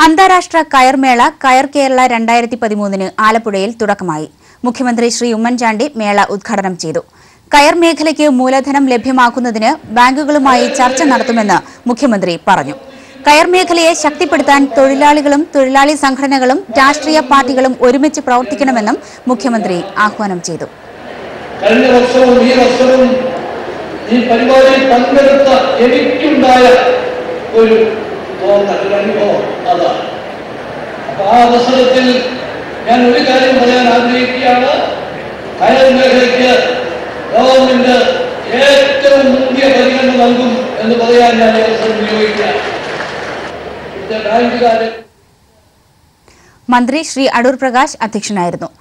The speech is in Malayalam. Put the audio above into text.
അന്താരാഷ്ട്ര കയർമേള കയർ കേരള രണ്ടായിരത്തി പതിമൂന്നിന് ആലപ്പുഴയിൽ തുടക്കമായി മുഖ്യമന്ത്രി ശ്രീ ഉമ്മൻചാണ്ടി മേള ഉദ്ഘാടനം ചെയ്തു കയർ മേഖലയ്ക്ക് മൂലധനം ലഭ്യമാക്കുന്നതിന് ബാങ്കുകളുമായി ചർച്ച നടത്തുമെന്ന് മുഖ്യമന്ത്രി പറഞ്ഞു കയർ മേഖലയെ ശക്തിപ്പെടുത്താൻ തൊഴിലാളികളും തൊഴിലാളി സംഘടനകളും രാഷ്ട്രീയ പാർട്ടികളും ഒരുമിച്ച് പ്രവർത്തിക്കണമെന്നും മുഖ്യമന്ത്രി ആഹ്വാനം ചെയ്തു കഴിഞ്ഞ വർഷവും ഈ വർഷവും ഈ പരിപാടിയിൽ പങ്കെടുത്ത എനിക്കുണ്ടായ ഒരു തോന്നൽ ഒരു അനുഭവം അതാണ് അപ്പൊ ആ അവസരത്തിൽ ഞാൻ ഒരു കാര്യം പറയാൻ ആഗ്രഹിക്കുകയാണ് കയർ മേഖലയ്ക്ക് ഗവൺമെന്റ് ഏറ്റവും മുന്തിയ പരിഗണന നൽകും എന്ന് പറയാൻ ഞാൻ ഈ അവസരം വിനിയോഗിക്കുകയാണ് ഇവിടുത്തെ ബാങ്കുകാരെ മന്ത്രി ശ്രീ അടൂർ പ്രകാശ് അധ്യക്ഷനായിരുന്നു